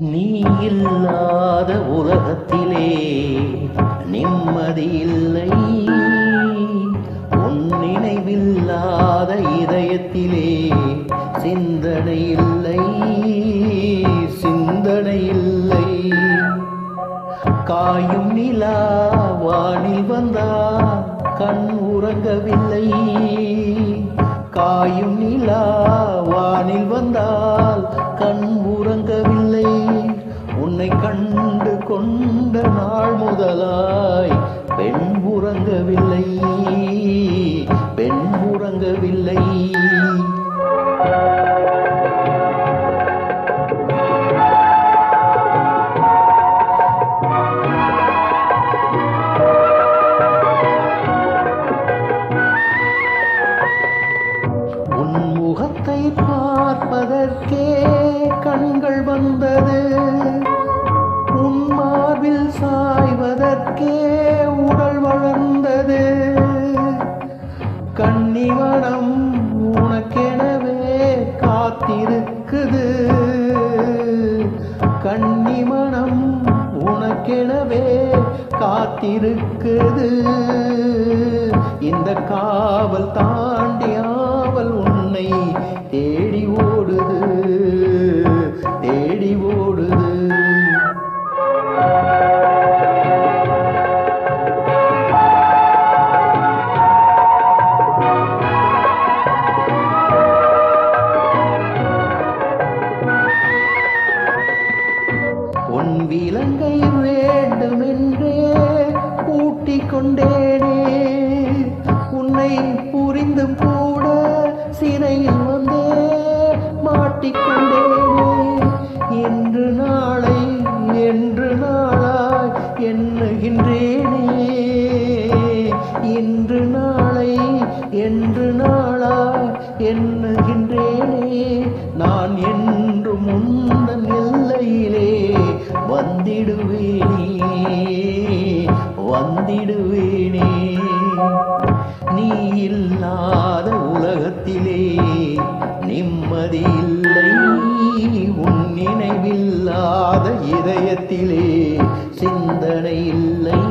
நீ இல்லாத உலகத்திலே நிம்மதி இல்லை உன் நினைவில்லாத இதயத்திலே சிந்தனை இல்லை சிந்தனை இல்லை காயும் நிலா வானில் வந்தா கண் உறங்கவில்லை காயும் நிலா வானில் வந்தால் கண் உறங்கவில்லை உன்னை கண்டு கொண்ட நாள் முதலாய் பெண் உறங்கவில்லை பெண் உறங்கவில்லை உன் முகத்தை பார்ப்பதற்கே கண்கள் வந்தது உன் மார்பில் சாய்வதற்கே உடல் வளர்ந்தது கன்னிமணம் உனக்கெனவே காத்திருக்குது கன்னிமணம் உனக்கெனவே காத்திருக்குது இந்த காவல் தாண்டி ஆவல் உன்னை தேடி ஓடுது தேடி ஓடுது உன் விலங்கை வேண்டுமென்றே கூட்டிக் கொண்டேனே உன்னை புரிந்தும் கூட சிறையில் வந்தே மாட்டிக்கொண்டேனே என்று நாளை என்று நாளாய் எண்ணுகின்றேனே இன்று நாளை என்று நாளாய் எண்ணுகின்றேனே நான் என்று முந்தன் எல்லையிலே வந்திடுவேனே வந்திடுவேனே நீ இல்லாத உலகத்திலே நிம்மதி இல்லை உன் நினைவில்லாத இதயத்திலே சிந்தனை இல்லை